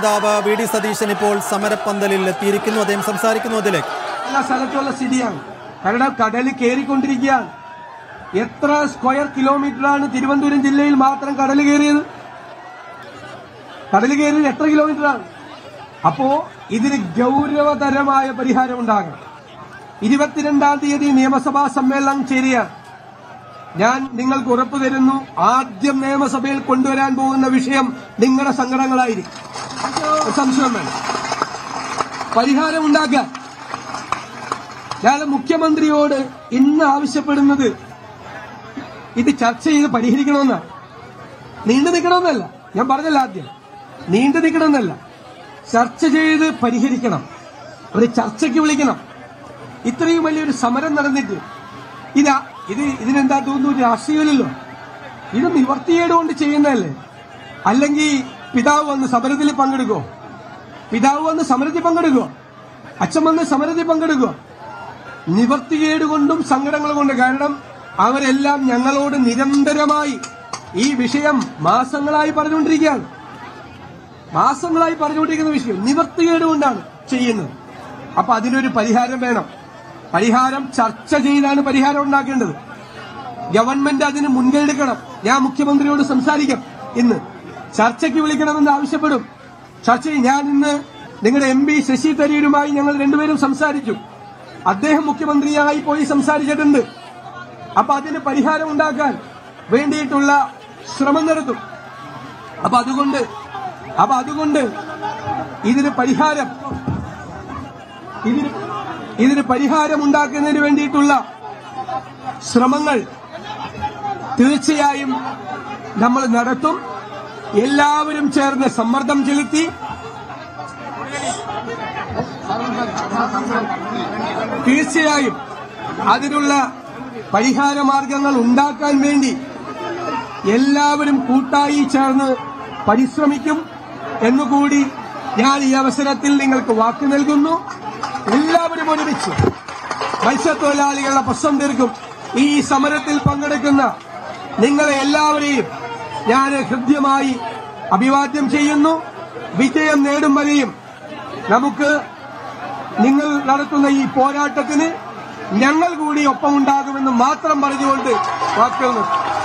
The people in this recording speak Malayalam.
നേതാവ് വി ഡി സതീശൻ ഇപ്പോൾ സമരപ്പന്തലിൽ എത്തിയിരിക്കുന്നു അദ്ദേഹം സംസാരിക്കുന്നു അതിലേക്ക് എല്ലാ സ്ഥലത്തുള്ള സ്ഥിതിയാണ് കാരണം കടൽ കയറിക്കൊണ്ടിരിക്കുകയാണ് എത്ര സ്ക്വയർ കിലോമീറ്ററാണ് തിരുവനന്തപുരം ജില്ലയിൽ മാത്രം കടൽ കയറിയത് കടൽ കയറിയത് എത്ര കിലോമീറ്ററാണ് അപ്പോ ഇതിന് ഗൗരവതരമായ പരിഹാരം ഉണ്ടാകണം ഇരുപത്തിരണ്ടാം തീയതി നിയമസഭാ സമ്മേളനം ചേരുകയാണ് ഞാൻ നിങ്ങൾക്ക് ഉറപ്പു തരുന്നു ആദ്യം നിയമസഭയിൽ കൊണ്ടുവരാൻ പോകുന്ന വിഷയം നിങ്ങളുടെ സങ്കടങ്ങളായിരിക്കും ഒരു സംശയം വേണം പരിഹാരം ഉണ്ടാക്കാൻ ഞാൻ മുഖ്യമന്ത്രിയോട് ഇന്ന് ആവശ്യപ്പെടുന്നത് ഇത് ചർച്ച ചെയ്ത് പരിഹരിക്കണമെന്നാണ് നീണ്ടു നിൽക്കണമെന്നല്ല ഞാൻ പറഞ്ഞല്ല ആദ്യം നീണ്ടു നിൽക്കണമെന്നല്ല ചർച്ച ചെയ്ത് പരിഹരിക്കണം ഒരു ചർച്ചയ്ക്ക് വിളിക്കണം ഇത്രയും വലിയൊരു സമരം നടന്നിട്ട് ഇതാ ഇത് ഇതിനെന്താ തോന്നുന്നു രാഷ്ട്രീയമില്ലല്ലോ ഇത് നിവർത്തിയേട് കൊണ്ട് ചെയ്യുന്നതല്ലേ അല്ലെങ്കിൽ പിതാവ് വന്ന് സമരത്തിൽ പങ്കെടുക്കോ പിതാവ് വന്ന് സമരത്തിൽ പങ്കെടുക്കോ അച്ഛൻ വന്ന് സമരത്തിൽ പങ്കെടുക്കോ നിവർത്തികേട് കൊണ്ടും സങ്കടങ്ങൾ കൊണ്ട് കാരണം അവരെല്ലാം ഞങ്ങളോട് നിരന്തരമായി ഈ വിഷയം മാസങ്ങളായി പറഞ്ഞുകൊണ്ടിരിക്കുകയാണ് മാസങ്ങളായി പറഞ്ഞുകൊണ്ടിരിക്കുന്ന വിഷയം നിവർത്തികേട് കൊണ്ടാണ് ചെയ്യുന്നത് അപ്പൊ അതിനൊരു പരിഹാരം വേണം പരിഹാരം ചർച്ച ചെയ്താണ് പരിഹാരം ഉണ്ടാക്കേണ്ടത് ഗവൺമെന്റ് അതിന് മുൻകൈ എടുക്കണം ഞാൻ മുഖ്യമന്ത്രിയോട് സംസാരിക്കാം ഇന്ന് ചർച്ചയ്ക്ക് വിളിക്കണമെന്ന് ആവശ്യപ്പെടും ചർച്ച ഞാൻ ഇന്ന് നിങ്ങളുടെ എം പി ശശി തരൂരുമായി ഞങ്ങൾ രണ്ടുപേരും സംസാരിച്ചു അദ്ദേഹം മുഖ്യമന്ത്രിയായി പോയി സംസാരിച്ചിട്ടുണ്ട് അപ്പൊ അതിന് പരിഹാരം ഉണ്ടാക്കാൻ വേണ്ടിയിട്ടുള്ള ശ്രമം നടത്തും അപ്പൊ അതുകൊണ്ട് അപ്പൊ അതുകൊണ്ട് ഇതിന് പരിഹാരം ഇതിന് ഇതിന് പരിഹാരം ഉണ്ടാക്കുന്നതിന് വേണ്ടിയിട്ടുള്ള ശ്രമങ്ങൾ തീർച്ചയായും നമ്മൾ നടത്തും എല്ലാവരും ചേർന്ന് സമ്മർദ്ദം ചെലുത്തി തീർച്ചയായും അതിനുള്ള പരിഹാര മാർഗങ്ങൾ ഉണ്ടാക്കാൻ വേണ്ടി എല്ലാവരും കൂട്ടായി ചേർന്ന് പരിശ്രമിക്കും എന്നുകൂടി ഞാൻ ഈ അവസരത്തിൽ നിങ്ങൾക്ക് വാക്ക് നൽകുന്നു എല്ലാവരും ഒരുമിച്ച് മത്സ്യത്തൊഴിലാളികളുടെ പ്രശ്നം തീർക്കും ഈ സമരത്തിൽ പങ്കെടുക്കുന്ന നിങ്ങളെ എല്ലാവരെയും ഞാൻ ഹൃദ്യമായി അഭിവാദ്യം ചെയ്യുന്നു വിജയം നേടും വരെയും നമുക്ക് നിങ്ങൾ നടത്തുന്ന ഈ പോരാട്ടത്തിന് ഞങ്ങൾ കൂടി ഒപ്പമുണ്ടാകുമെന്ന് മാത്രം പറഞ്ഞുകൊണ്ട് വാക്കുകൾ നിർത്തുന്നു